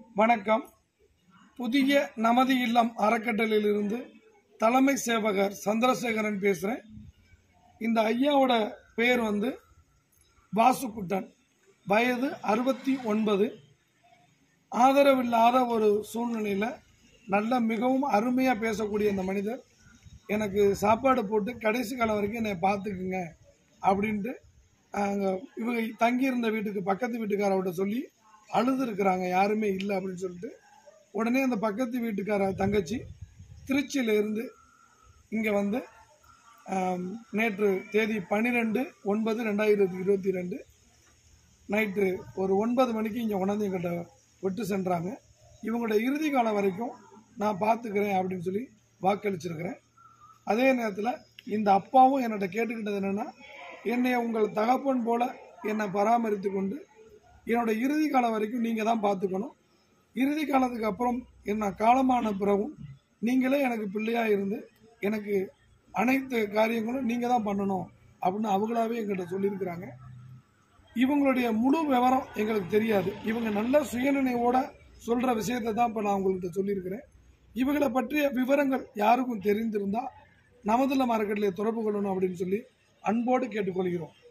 வணக்கம் புதிய நமது இல்லம் அறக்கட்டளையிலிருந்து தலைமை சேவகர் சந்திரசேகரன் பேசுகிறேன் இந்த ஐயாவோட பேர் வந்து வாசுக்குட்டன் வயது அறுபத்தி ஒன்பது ஆதரவில்லாத ஒரு சூழ்நிலையில் நல்ல மிகவும் அருமையாக பேசக்கூடிய இந்த மனிதர் எனக்கு சாப்பாடு போட்டு கடைசி காலம் வரைக்கும் என்னை பார்த்துக்குங்க அப்படின்ட்டு அங்கே இவங்க தங்கியிருந்த வீட்டுக்கு பக்கத்து வீட்டுக்காரவட்ட சொல்லி அழுது இருக்கிறாங்க யாருமே இல்லை அப்படின்னு சொல்லிட்டு உடனே அந்த பக்கத்து வீட்டுக்கார தங்கச்சி திருச்சியில இருந்து இங்கே வந்து ஆம், நேற்று தேதி பன்னிரெண்டு ஒன்பது ரெண்டாயிரத்தி இருபத்தி ரெண்டு நைட்டு ஒரு ஒன்பது மணிக்கு இங்கே கொண்டாந்து எங்கிட்ட விட்டு சென்றாங்க இவங்களோட இறுதி காலம் வரைக்கும் நான் பார்த்துக்கிறேன் அப்படின்னு சொல்லி வாக்களிச்சிருக்கிறேன் அதே நேரத்தில் இந்த அப்பாவும் என்னட்ட கேட்டுக்கிட்டது என்னென்னா என்னை உங்கள் தகப்பன் போல என்னை பராமரித்து கொண்டு என்னோட இறுதி காலம் வரைக்கும் நீங்கள் தான் பார்த்துக்கணும் இறுதி காலத்துக்கு அப்புறம் என்ன காலமான பிறகும் நீங்களே எனக்கு பிள்ளையாக இருந்து எனக்கு அனைத்து காரியங்களும் நீங்கள் தான் பண்ணணும் அப்படின்னு அவங்களாவே எங்கிட்ட சொல்லியிருக்கிறாங்க இவங்களுடைய முழு விவரம் எங்களுக்கு தெரியாது இவங்க நல்ல சுயநினைவோட சொல்ற விஷயத்தை தான் இப்போ நான் உங்கள்கிட்ட சொல்லியிருக்கிறேன் இவங்களை பற்றிய விவரங்கள் யாருக்கும் தெரிந்திருந்தா நமதுல மார்க்கெட்டில் தொடர்பு கொள்ளணும் அப்படின்னு சொல்லி அன்போடு கேட்டுக்கொள்கிறோம்